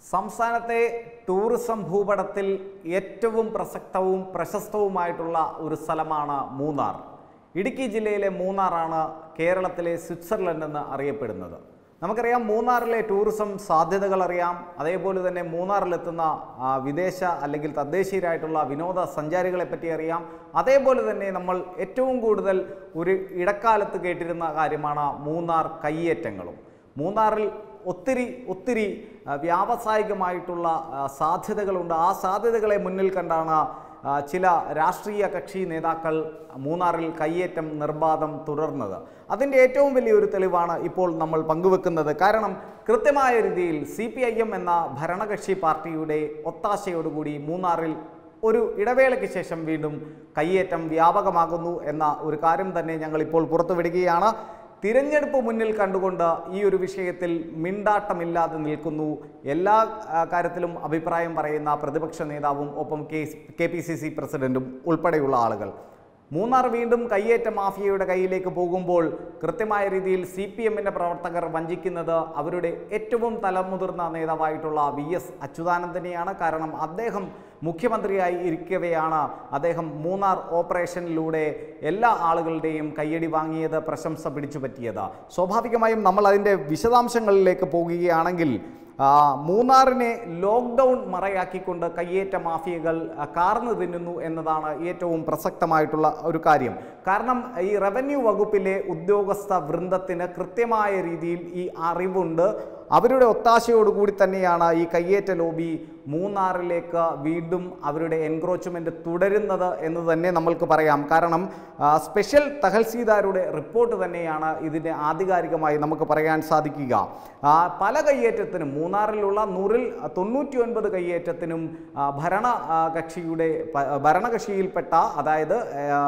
സംസ്ഥാനത്തെ ടൂറിസം ഭൂപടത്തിൽ ഏറ്റവും പ്രസക്തവും പ്രശസ്തവുമായിട്ടുള്ള ഒരു സ്ഥലമാണ് മൂന്നാർ ഇടുക്കി ജില്ലയിലെ മൂന്നാറാണ് കേരളത്തിലെ സ്വിറ്റ്സർലൻഡ് എന്ന് അറിയപ്പെടുന്നത് നമുക്കറിയാം മൂന്നാറിലെ ടൂറിസം സാധ്യതകൾ അറിയാം അതേപോലെ തന്നെ മൂന്നാറിലെത്തുന്ന ആ, വിദേശ അല്ലെങ്കിൽ തദ്ദേശീയരായിട്ടുള്ള വിനോദ സഞ്ചാരികളെ പറ്റി അറിയാം അതേപോലെ തന്നെ നമ്മൾ ഏറ്റവും കൂടുതൽ ഒരു ഇടക്കാലത്ത് കേട്ടിരുന്ന കാര്യമാണ് മൂന്നാർ കയ്യേറ്റങ്ങളും മൂന്നാറിൽ ഒത്തിരി ഒത്തിരി ആ, വ്യാവസായികമായിട്ടുള്ള ആ, സാധ്യതകളുണ്ട് ആ സാധ്യതകളെ മുന്നിൽ കണ്ടാണ് ആ, ചില രാഷ്ട്രീയ കക്ഷി നേതാക്കൾ മൂന്നാറിൽ കയ്യേറ്റം നിർബാധം തുടർന്നത് അതിൻ്റെ ഏറ്റവും വലിയൊരു തെളിവാണ് ഇപ്പോൾ നമ്മൾ പങ്കുവെക്കുന്നത് കാരണം കൃത്യമായ രീതിയിൽ സി പി ഐ എം എന്ന ഭരണകക്ഷി പാർട്ടിയുടെ ഒത്താശയോടുകൂടി മൂന്നാറിൽ ഒരു ഇടവേളയ്ക്ക് ശേഷം വീണ്ടും കയ്യേറ്റം വ്യാപകമാകുന്നു എന്ന ഒരു കാര്യം തന്നെ ഞങ്ങൾ ഇപ്പോൾ പുറത്തുവിടുകയാണ് തിരഞ്ഞെടുപ്പ് മുന്നിൽ കണ്ടുകൊണ്ട് ഈ ഒരു വിഷയത്തിൽ മിണ്ടാട്ടമില്ലാതെ നിൽക്കുന്നു എല്ലാ ആ, കാര്യത്തിലും അഭിപ്രായം പറയുന്ന പ്രതിപക്ഷ നേതാവും ഒപ്പം K K P C C പ്രസിഡന്റും ഉൾപ്പെടെയുള്ള ആളുകൾ മൂന്നാർ വീണ്ടും കയ്യേറ്റ മാഫിയയുടെ കയ്യിലേക്ക് പോകുമ്പോൾ കൃത്യമായ രീതിയിൽ സി പി എമ്മിൻ്റെ പ്രവർത്തകർ വഞ്ചിക്കുന്നത് അവരുടെ ഏറ്റവും തലമുതിർന്ന നേതാവായിട്ടുള്ള വി എസ് അച്യുതാനന്ദനെയാണ് കാരണം അദ്ദേഹം മുഖ്യമന്ത്രിയായി ഇരിക്കവെയാണ് അദ്ദേഹം മൂന്നാർ ഓപ്പറേഷനിലൂടെ എല്ലാ ആളുകളുടെയും കയ്യടി വാങ്ങിയത് പ്രശംസ പിടിച്ചു പറ്റിയത് സ്വാഭാവികമായും നമ്മൾ അതിൻ്റെ വിശദാംശങ്ങളിലേക്ക് പോകുകയാണെങ്കിൽ ആ, മൂന്നാറിനെ ലോക്ക്ഡൗൺ മറയാക്കിക്കൊണ്ട് കയ്യേറ്റ മാഫിയകൾ ആ, കാർന്നു തിന്നുന്നു എന്നതാണ് ഏറ്റവും പ്രസക്തമായിട്ടുള്ള ഒരു കാര്യം കാരണം ഈ റവന്യൂ വകുപ്പിലെ ഉദ്യോഗസ്ഥ വൃന്ദത്തിന് കൃത്യമായ രീതിയിൽ ഈ അറിവുണ്ട് അവരുടെ ഒത്താശയോടുകൂടി തന്നെയാണ് ഈ കയ്യേറ്റ ലോബി മൂന്നാറിലേക്ക് വീണ്ടും അവരുടെ എൻക്രോച്ച്മെൻറ്റ് തുടരുന്നത് എന്ന് തന്നെ നമ്മൾക്ക് പറയാം കാരണം ആ, സ്പെഷ്യൽ തഹൽസീദാരുടെ റിപ്പോർട്ട് തന്നെയാണ് ഇതിൻ്റെ ആധികാരികമായി നമുക്ക് പറയാൻ സാധിക്കുക ആ, പല കയ്യേറ്റത്തിനും മൂന്നാറിലുള്ള നൂറിൽ തൊണ്ണൂറ്റി ഒൻപത് കയ്യേറ്റത്തിനും ആ, ഭരണ ആ, കക്ഷിയുടെ പ- ഭരണകക്ഷിയിൽപ്പെട്ട അതായത് ആ,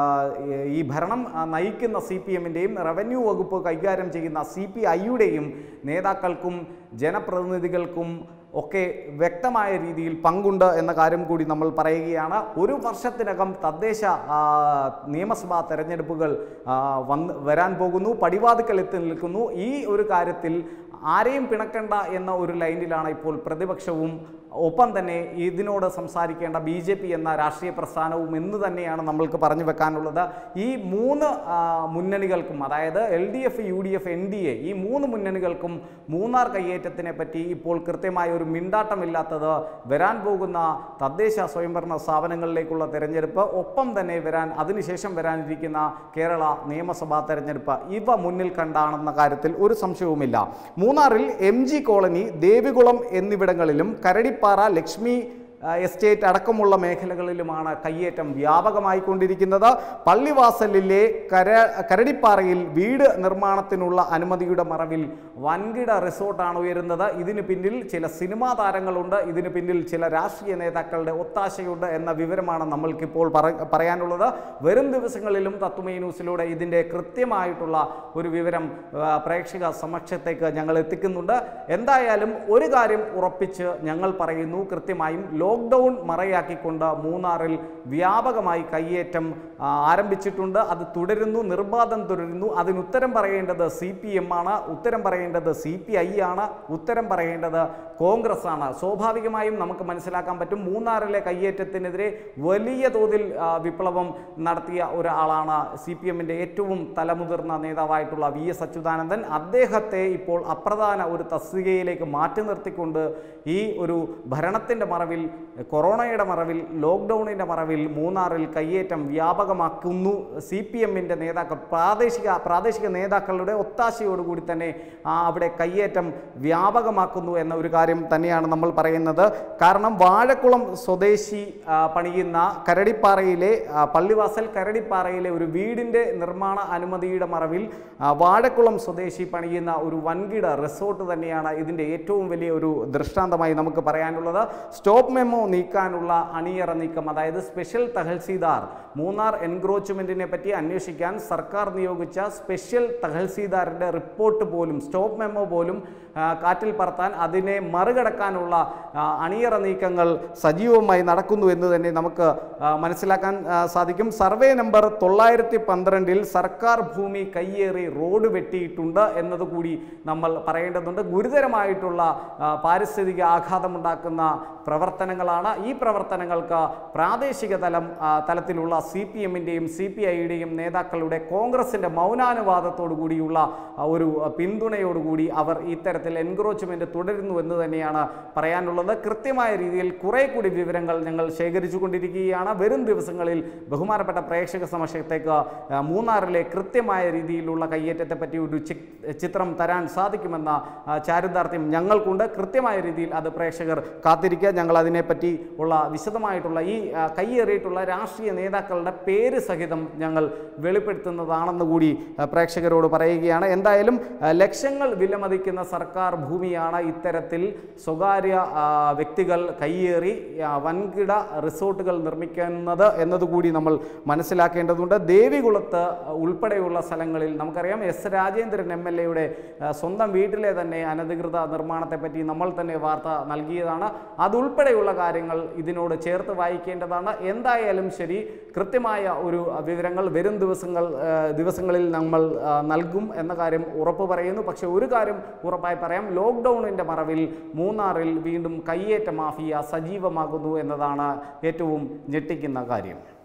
ഈ ഭരണം ആ, നയിക്കുന്ന സി പി എമ്മിൻ്റെയും റവന്യൂ വകുപ്പ് കൈകാര്യം ചെയ്യുന്ന സി പി ഐയുടെയും നേതാക്കൾക്കും ജനപ്രതിനിധികൾക്കും ഒക്കെ വ്യക്തമായ രീതിയിൽ പങ്കുണ്ട് എന്ന കാര്യം കൂടി നമ്മൾ പറയുകയാണ് ഒരു വർഷത്തിനകം തദ്ദേശ ആ, നിയമസഭാ തെരഞ്ഞെടുപ്പുകൾ ആ, വന്ന് വരാൻ പോകുന്നു പടിവാതിക്കൽ എത്തി നിൽക്കുന്നു ഈ ഒരു കാര്യത്തിൽ ആരെയും പിണക്കണ്ട എന്ന ഒരു ലൈനിലാണ് ഇപ്പോൾ പ്രതിപക്ഷവും ഒപ്പം തന്നെ ഇതിനോട് സംസാരിക്കേണ്ട ബി ജെ പി എന്ന രാഷ്ട്രീയ പ്രസ്ഥാനവും എന്ന് തന്നെയാണ് നമ്മൾക്ക് പറഞ്ഞു വെക്കാനുള്ളത് ഈ മൂന്ന് ആ, മുന്നണികൾക്കും അതായത് L D F U D F N D A ഈ മൂന്ന് മുന്നണികൾക്കും മൂന്നാർ കയ്യേറ്റത്തിനെ പറ്റി ഇപ്പോൾ കൃത്യമായ ഒരു മിണ്ടാട്ടമില്ലാത്തത് വരാൻ പോകുന്ന തദ്ദേശ സ്വയംഭരണ സ്ഥാപനങ്ങളിലേക്കുള്ള തെരഞ്ഞെടുപ്പ് ഒപ്പം തന്നെ വരാൻ അതിനുശേഷം വരാനിരിക്കുന്ന കേരള നിയമസഭാ തെരഞ്ഞെടുപ്പ് ഇവ മുന്നിൽ കണ്ടാണെന്ന കാര്യത്തിൽ ഒരു സംശയവുമില്ല മൂന്നാറിൽ എം ജി കോളനി ദേവികുളം എന്നിവിടങ്ങളിലും കരടിപ്പാറ ലക്ഷ്മി ആ, എസ്റ്റേറ്റ് അടക്കമുള്ള മേഖലകളിലുമാണ് കയ്യേറ്റം വ്യാപകമായി കൊണ്ടിരിക്കുന്നത് പള്ളിവാസലിലെ കര കരടിപ്പാറയിൽ വീട് നിർമ്മാണത്തിനുള്ള അനുമതിയുടെ മറവിൽ വൻകിട റിസോർട്ടാണ് ഉയരുന്നത് ഇതിന് പിന്നിൽ ചില സിനിമാ താരങ്ങളുണ്ട് ഇതിന് പിന്നിൽ ചില രാഷ്ട്രീയ നേതാക്കളുടെ ഒത്താശയുണ്ട് എന്ന വിവരമാണ് നമ്മൾക്കിപ്പോൾ പറ- പറയാനുള്ളത് വരും ദിവസങ്ങളിലും തത്വമേ ന്യൂസിലൂടെ ഇതിൻ്റെ കൃത്യമായിട്ടുള്ള ഒരു വിവരം ആ, പ്രേക്ഷക സമക്ഷത്തേക്ക് ഞങ്ങൾ എത്തിക്കുന്നുണ്ട് എന്തായാലും ഒരു കാര്യം ഉറപ്പിച്ച് ഞങ്ങൾ പറയുന്നു കൃത്യമായും ലോക്ക്ഡൗൺ മറയാക്കിക്കൊണ്ട് മൂന്നാറിൽ വ്യാപകമായി കയ്യേറ്റം ആ, ആരംഭിച്ചിട്ടുണ്ട് അത് തുടരുന്നു നിർബാധം തുടരുന്നു അതിന് ഉത്തരം പറയേണ്ടത് സി പി എം ആണ് ഉത്തരം പറയേണ്ടത് സി പി ഐ ആണ് ഉത്തരം പറയേണ്ടത് കോൺഗ്രസ് ആണ് സ്വാഭാവികമായും നമുക്ക് മനസ്സിലാക്കാൻ പറ്റും മൂന്നാറിലെ കയ്യേറ്റത്തിനെതിരെ വലിയ തോതിൽ ആ, വിപ്ലവം നടത്തിയ ഒരാളാണ് സി പി എമ്മിൻ്റെ ഏറ്റവും തലമുതിർന്ന നേതാവായിട്ടുള്ള വി എസ് അച്യുതാനന്ദൻ അദ്ദേഹത്തെ ഇപ്പോൾ അപ്രധാന ഒരു തസ്തികയിലേക്ക് മാറ്റി നിർത്തിക്കൊണ്ട് ഈ ഒരു ഭരണത്തിൻ്റെ മറവിൽ കൊറോണയുടെ മറവിൽ ലോക്ക്ഡൗണിൻ്റെ മറവിൽ മൂന്നാറിൽ കയ്യേറ്റം വ്യാപകമാക്കുന്നു സി പി എമ്മിൻ്റെ നേതാക്കൾ പ്രാദേശിക പ്രാദേശിക നേതാക്കളുടെ ഒത്താശയോടുകൂടി തന്നെ ആ, അവിടെ കയ്യേറ്റം വ്യാപകമാക്കുന്നു എന്ന ഒരു കാര്യം തന്നെയാണ് നമ്മൾ പറയുന്നത് കാരണം വാഴക്കുളം സ്വദേശി ആ, പണിയുന്ന കരടിപ്പാറയിലെ ആ, പള്ളിവാസൽ കരടിപ്പാറയിലെ ഒരു വീടിൻ്റെ നിർമ്മാണ അനുമതിയുടെ മറവിൽ ആ, വാഴക്കുളം സ്വദേശി പണിയുന്ന ഒരു വൻകിട റിസോർട്ട് തന്നെയാണ് ഇതിൻ്റെ ഏറ്റവും വലിയ ഒരു ദൃഷ്ടാന്തമായി നമുക്ക് പറയാനുള്ളത് സ്റ്റോപ്പ് മെമ്മോ മെമ്മോ നീക്കാനുള്ള അണിയറ നീക്കം അതായത് സ്പെഷ്യൽ തഹൽസീദാർ മൂന്നാർ എൻക്രോച്ച്മെന്റിനെ പറ്റി അന്വേഷിക്കാൻ സർക്കാർ നിയോഗിച്ച സ്പെഷ്യൽ തഹൽസീദാറിന്റെ റിപ്പോർട്ട് പോലും സ്റ്റോപ്പ് മെമ്മോ പോലും ആ, കാറ്റിൽ പറത്താൻ അതിനെ മറികടക്കാനുള്ള ആ, അണിയറ നീക്കങ്ങൾ സജീവമായി നടക്കുന്നു എന്ന് തന്നെ നമുക്ക് ആ, മനസ്സിലാക്കാൻ ആ, സാധിക്കും സർവേ നമ്പർ തൊള്ളായിരത്തി പന്ത്രണ്ടിൽ സർക്കാർ ഭൂമി കയ്യേറി റോഡ് വെട്ടിയിട്ടുണ്ട് എന്നതുകൂടി നമ്മൾ പറയേണ്ടതുണ്ട് ഗുരുതരമായിട്ടുള്ള ആ, പാരിസ്ഥിതിക ആഘാതമുണ്ടാക്കുന്ന പ്രവർത്തനങ്ങളാണ് ഈ പ്രവർത്തനങ്ങൾക്ക് പ്രാദേശിക തലം ആ, തലത്തിലുള്ള സി പി എമ്മിൻ്റെയും സി പി ഐയുടെയും നേതാക്കളുടെ കോൺഗ്രസിൻ്റെ മൗനാനുവാദത്തോടു കൂടിയുള്ള ആ, ഒരു പിന്തുണയോടുകൂടി അവർ ഇത്തരത്തിൽ എൻക്രോച്ച്മെന്റ് തുടരുന്നു എന്ന് തന്നെയാണ് പറയാനുള്ളത് കൃത്യമായ രീതിയിൽ കുറെ കൂടി വിവരങ്ങൾ ഞങ്ങൾ ശേഖരിച്ചു കൊണ്ടിരിക്കുകയാണ് വരും ദിവസങ്ങളിൽ ബഹുമാനപ്പെട്ട പ്രേക്ഷക സമക്ഷത്തേക്ക് ആ, മൂന്നാറിലെ കൃത്യമായ രീതിയിലുള്ള കയ്യേറ്റത്തെ പറ്റി ഒരു ചി- ചിത്രം തരാൻ സാധിക്കുമെന്ന ആ, ചാരിതാർത്ഥ്യം ഞങ്ങൾക്കുണ്ട് കൃത്യമായ രീതിയിൽ അത് പ്രേക്ഷകർ കാത്തിരിക്കുക ഞങ്ങൾ അതിനെപ്പറ്റി ഉള്ള വിശദമായിട്ടുള്ള ഈ ആ, കയ്യേറിയിട്ടുള്ള രാഷ്ട്രീയ നേതാക്കളുടെ പേര് സഹിതം ഞങ്ങൾ വെളിപ്പെടുത്തുന്നതാണെന്ന് കൂടി ആ, പ്രേക്ഷകരോട് പറയുകയാണ് എന്തായാലും ആ, ലക്ഷങ്ങൾ വിലമതിക്കുന്ന സർക്കാർ ഭൂമിയാണ് ഇത്തരത്തിൽ സ്വകാര്യ ആ, വ്യക്തികൾ കയ്യേറി ആ, വൻകിട റിസോർട്ടുകൾ നിർമ്മിക്കുന്നത് എന്നതുകൂടി നമ്മൾ മനസ്സിലാക്കേണ്ടതുണ്ട് ദേവികുളത്ത് ഉൾപ്പെടെയുള്ള സ്ഥലങ്ങളിൽ നമുക്കറിയാം എസ് രാജേന്ദ്രൻ എം എൽ എയുടെ സ്വന്തം വീട്ടിലെ തന്നെ അനധികൃത നിർമ്മാണത്തെ പറ്റി നമ്മൾ തന്നെ വാർത്ത നൽകിയതാണ് അതുൾപ്പെടെയുള്ള കാര്യങ്ങൾ ഇതിനോട് ചേർത്ത് വായിക്കേണ്ടതാണ് എന്തായാലും ശരി കൃത്യമായ ഒരു വിവരങ്ങൾ വരും ദിവസങ്ങൾ ആ, ദിവസങ്ങളിൽ നമ്മൾ ആ, നൽകും എന്ന കാര്യം ഉറപ്പ് പറയുന്നു പക്ഷെ ഒരു കാര്യം ഉറപ്പായി പറയാം ലോക്ക്ഡൗണിൻ്റെ മറവിൽ മൂന്നാറിൽ വീണ്ടും കയ്യേറ്റ മാഫിയ സജീവമാകുന്നു എന്നതാണ് ഏറ്റവും ഞെട്ടിക്കുന്ന കാര്യം